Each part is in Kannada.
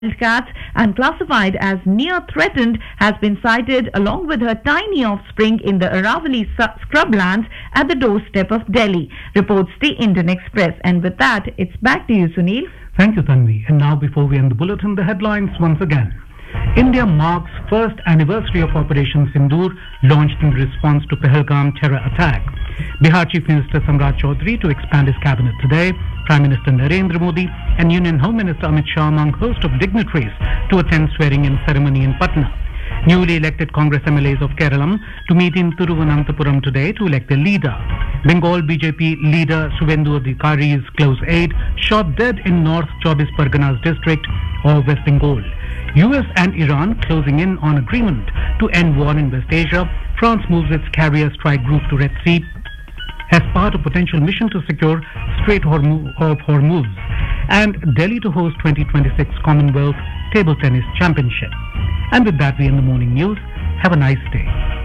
cat and classified as near threatened has been sighted along with her tiny offspring in the Aravali su- scrublands at the doorstep of Delhi, reports the Indian Express. And with that, it's back to you, Sunil. Thank you, Tanvi. And now, before we end the bulletin, the headlines once again. India marks first anniversary of Operation Sindoor, launched in response to Pahalgam terror attack. Bihar Chief Minister Samrat Chaudhary to expand his cabinet today. Prime Minister Narendra Modi and Union Home Minister Amit Shah among host of dignitaries to attend swearing-in ceremony in Patna. Newly elected Congress MLAs of Kerala to meet in Thiruvananthapuram today to elect a leader. Bengal BJP leader Suvendu Adhikari's close aide shot dead in North Chobis Parganas district of West Bengal. US and Iran closing in on agreement to end war in West Asia. France moves its carrier strike group to Red Sea as part of potential mission to secure Strait Hormu- of Hormuz. And Delhi to host 2026 Commonwealth Table Tennis Championship. And with that, we end the morning news. Have a nice day.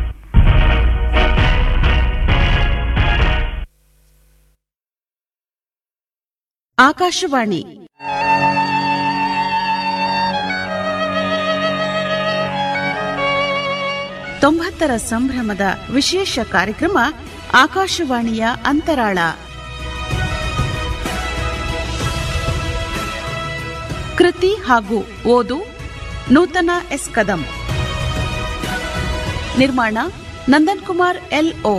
Akashvani ತೊಂಬತ್ತರ ಸಂಭ್ರಮದ ವಿಶೇಷ ಕಾರ್ಯಕ್ರಮ ಆಕಾಶವಾಣಿಯ ಅಂತರಾಳ ಕೃತಿ ಹಾಗೂ ಓದು ನೂತನ ಎಸ್ ಕದಂ ನಿರ್ಮಾಣ ನಂದನ್ ಕುಮಾರ್ ಎಲ್ ಓ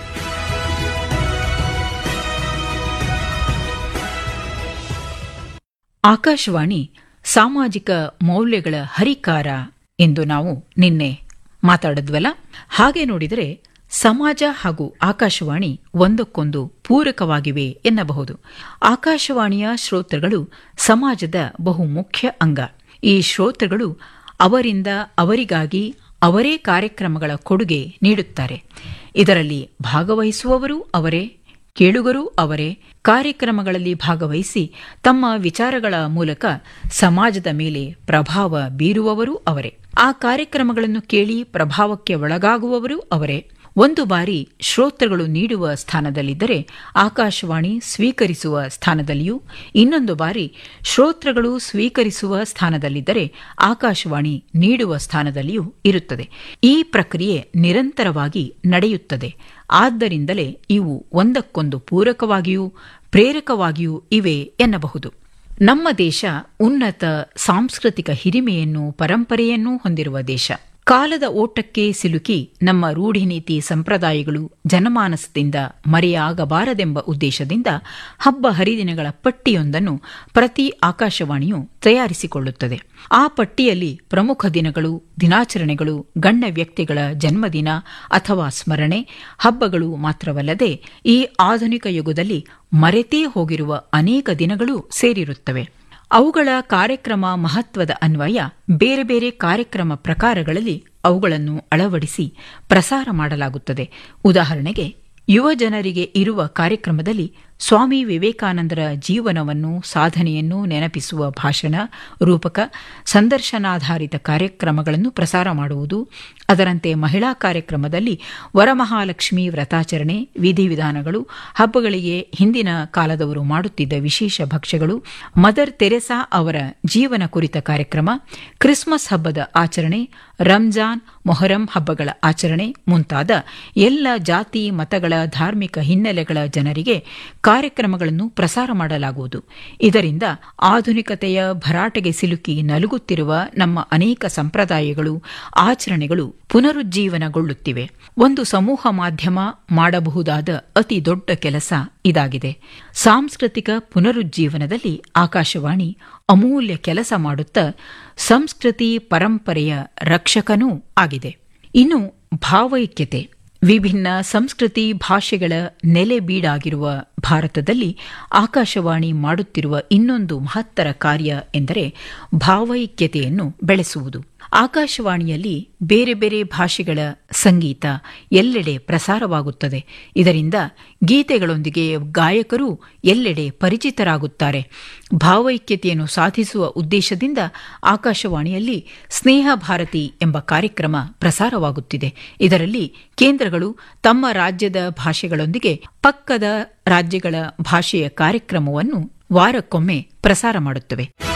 ಆಕಾಶವಾಣಿ ಸಾಮಾಜಿಕ ಮೌಲ್ಯಗಳ ಹರಿಕಾರ ಎಂದು ನಾವು ನಿನ್ನೆ ಮಾತಾಡಿದ್ವಲ್ಲ ಹಾಗೆ ನೋಡಿದರೆ ಸಮಾಜ ಹಾಗೂ ಆಕಾಶವಾಣಿ ಒಂದಕ್ಕೊಂದು ಪೂರಕವಾಗಿವೆ ಎನ್ನಬಹುದು ಆಕಾಶವಾಣಿಯ ಶ್ರೋತೃಗಳು ಸಮಾಜದ ಬಹು ಮುಖ್ಯ ಅಂಗ ಈ ಶ್ರೋತೃಗಳು ಅವರಿಂದ ಅವರಿಗಾಗಿ ಅವರೇ ಕಾರ್ಯಕ್ರಮಗಳ ಕೊಡುಗೆ ನೀಡುತ್ತಾರೆ ಇದರಲ್ಲಿ ಭಾಗವಹಿಸುವವರು ಅವರೇ ಕೇಳುಗರೂ ಅವರೇ ಕಾರ್ಯಕ್ರಮಗಳಲ್ಲಿ ಭಾಗವಹಿಸಿ ತಮ್ಮ ವಿಚಾರಗಳ ಮೂಲಕ ಸಮಾಜದ ಮೇಲೆ ಪ್ರಭಾವ ಬೀರುವವರೂ ಅವರೇ ಆ ಕಾರ್ಯಕ್ರಮಗಳನ್ನು ಕೇಳಿ ಪ್ರಭಾವಕ್ಕೆ ಒಳಗಾಗುವವರು ಅವರೇ ಒಂದು ಬಾರಿ ಶ್ರೋತೃಗಳು ನೀಡುವ ಸ್ಥಾನದಲ್ಲಿದ್ದರೆ ಆಕಾಶವಾಣಿ ಸ್ವೀಕರಿಸುವ ಸ್ಥಾನದಲ್ಲಿಯೂ ಇನ್ನೊಂದು ಬಾರಿ ಶ್ರೋತೃಗಳು ಸ್ವೀಕರಿಸುವ ಸ್ಥಾನದಲ್ಲಿದ್ದರೆ ಆಕಾಶವಾಣಿ ನೀಡುವ ಸ್ಥಾನದಲ್ಲಿಯೂ ಇರುತ್ತದೆ ಈ ಪ್ರಕ್ರಿಯೆ ನಿರಂತರವಾಗಿ ನಡೆಯುತ್ತದೆ ಆದ್ದರಿಂದಲೇ ಇವು ಒಂದಕ್ಕೊಂದು ಪೂರಕವಾಗಿಯೂ ಪ್ರೇರಕವಾಗಿಯೂ ಇವೆ ಎನ್ನಬಹುದು ನಮ್ಮ ದೇಶ ಉನ್ನತ ಸಾಂಸ್ಕೃತಿಕ ಹಿರಿಮೆಯನ್ನು ಪರಂಪರೆಯನ್ನೂ ಹೊಂದಿರುವ ದೇಶ ಕಾಲದ ಓಟಕ್ಕೆ ಸಿಲುಕಿ ನಮ್ಮ ರೂಢಿನೀತಿ ಸಂಪ್ರದಾಯಗಳು ಜನಮಾನಸದಿಂದ ಮರೆಯಾಗಬಾರದೆಂಬ ಉದ್ದೇಶದಿಂದ ಹಬ್ಬ ಹರಿದಿನಗಳ ಪಟ್ಟಿಯೊಂದನ್ನು ಪ್ರತಿ ಆಕಾಶವಾಣಿಯು ತಯಾರಿಸಿಕೊಳ್ಳುತ್ತದೆ ಆ ಪಟ್ಟಿಯಲ್ಲಿ ಪ್ರಮುಖ ದಿನಗಳು ದಿನಾಚರಣೆಗಳು ಗಣ್ಯ ವ್ಯಕ್ತಿಗಳ ಜನ್ಮದಿನ ಅಥವಾ ಸ್ಮರಣೆ ಹಬ್ಬಗಳು ಮಾತ್ರವಲ್ಲದೆ ಈ ಆಧುನಿಕ ಯುಗದಲ್ಲಿ ಮರೆತೇ ಹೋಗಿರುವ ಅನೇಕ ದಿನಗಳು ಸೇರಿರುತ್ತವೆ ಅವುಗಳ ಕಾರ್ಯಕ್ರಮ ಮಹತ್ವದ ಅನ್ವಯ ಬೇರೆ ಬೇರೆ ಕಾರ್ಯಕ್ರಮ ಪ್ರಕಾರಗಳಲ್ಲಿ ಅವುಗಳನ್ನು ಅಳವಡಿಸಿ ಪ್ರಸಾರ ಮಾಡಲಾಗುತ್ತದೆ ಉದಾಹರಣೆಗೆ ಯುವ ಜನರಿಗೆ ಇರುವ ಕಾರ್ಯಕ್ರಮದಲ್ಲಿ ಸ್ವಾಮಿ ವಿವೇಕಾನಂದರ ಜೀವನವನ್ನು ಸಾಧನೆಯನ್ನು ನೆನಪಿಸುವ ಭಾಷಣ ರೂಪಕ ಸಂದರ್ಶನಾಧಾರಿತ ಕಾರ್ಯಕ್ರಮಗಳನ್ನು ಪ್ರಸಾರ ಮಾಡುವುದು ಅದರಂತೆ ಮಹಿಳಾ ಕಾರ್ಯಕ್ರಮದಲ್ಲಿ ವರಮಹಾಲಕ್ಷ್ಮಿ ವ್ರತಾಚರಣೆ ವಿಧಿವಿಧಾನಗಳು ಹಬ್ಬಗಳಿಗೆ ಹಿಂದಿನ ಕಾಲದವರು ಮಾಡುತ್ತಿದ್ದ ವಿಶೇಷ ಭಕ್ಷ್ಯಗಳು ಮದರ್ ತೆರೆಸಾ ಅವರ ಜೀವನ ಕುರಿತ ಕಾರ್ಯಕ್ರಮ ಕ್ರಿಸ್ಮಸ್ ಹಬ್ಬದ ಆಚರಣೆ ರಂಜಾನ್ ಮೊಹರಂ ಹಬ್ಬಗಳ ಆಚರಣೆ ಮುಂತಾದ ಎಲ್ಲ ಜಾತಿ ಮತಗಳ ಧಾರ್ಮಿಕ ಹಿನ್ನೆಲೆಗಳ ಜನರಿಗೆ ಕಾರ್ಯಕ್ರಮಗಳನ್ನು ಪ್ರಸಾರ ಮಾಡಲಾಗುವುದು ಇದರಿಂದ ಆಧುನಿಕತೆಯ ಭರಾಟೆಗೆ ಸಿಲುಕಿ ನಲುಗುತ್ತಿರುವ ನಮ್ಮ ಅನೇಕ ಸಂಪ್ರದಾಯಗಳು ಆಚರಣೆಗಳು ಪುನರುಜ್ಜೀವನಗೊಳ್ಳುತ್ತಿವೆ ಒಂದು ಸಮೂಹ ಮಾಧ್ಯಮ ಮಾಡಬಹುದಾದ ಅತಿ ದೊಡ್ಡ ಕೆಲಸ ಇದಾಗಿದೆ ಸಾಂಸ್ಕೃತಿಕ ಪುನರುಜ್ಜೀವನದಲ್ಲಿ ಆಕಾಶವಾಣಿ ಅಮೂಲ್ಯ ಕೆಲಸ ಮಾಡುತ್ತಾ ಸಂಸ್ಕೃತಿ ಪರಂಪರೆಯ ರಕ್ಷಕನೂ ಆಗಿದೆ ಇನ್ನು ಭಾವೈಕ್ಯತೆ ವಿಭಿನ್ನ ಸಂಸ್ಕೃತಿ ಭಾಷೆಗಳ ನೆಲೆ ಬೀಡಾಗಿರುವ ಭಾರತದಲ್ಲಿ ಆಕಾಶವಾಣಿ ಮಾಡುತ್ತಿರುವ ಇನ್ನೊಂದು ಮಹತ್ತರ ಕಾರ್ಯ ಎಂದರೆ ಭಾವೈಕ್ಯತೆಯನ್ನು ಬೆಳೆಸುವುದು ಆಕಾಶವಾಣಿಯಲ್ಲಿ ಬೇರೆ ಬೇರೆ ಭಾಷೆಗಳ ಸಂಗೀತ ಎಲ್ಲೆಡೆ ಪ್ರಸಾರವಾಗುತ್ತದೆ ಇದರಿಂದ ಗೀತೆಗಳೊಂದಿಗೆ ಗಾಯಕರು ಎಲ್ಲೆಡೆ ಪರಿಚಿತರಾಗುತ್ತಾರೆ ಭಾವೈಕ್ಯತೆಯನ್ನು ಸಾಧಿಸುವ ಉದ್ದೇಶದಿಂದ ಆಕಾಶವಾಣಿಯಲ್ಲಿ ಸ್ನೇಹ ಭಾರತಿ ಎಂಬ ಕಾರ್ಯಕ್ರಮ ಪ್ರಸಾರವಾಗುತ್ತಿದೆ ಇದರಲ್ಲಿ ಕೇಂದ್ರಗಳು ತಮ್ಮ ರಾಜ್ಯದ ಭಾಷೆಗಳೊಂದಿಗೆ ಪಕ್ಕದ ರಾಜ್ಯಗಳ ಭಾಷೆಯ ಕಾರ್ಯಕ್ರಮವನ್ನು ವಾರಕ್ಕೊಮ್ಮೆ ಪ್ರಸಾರ ಮಾಡುತ್ತವೆ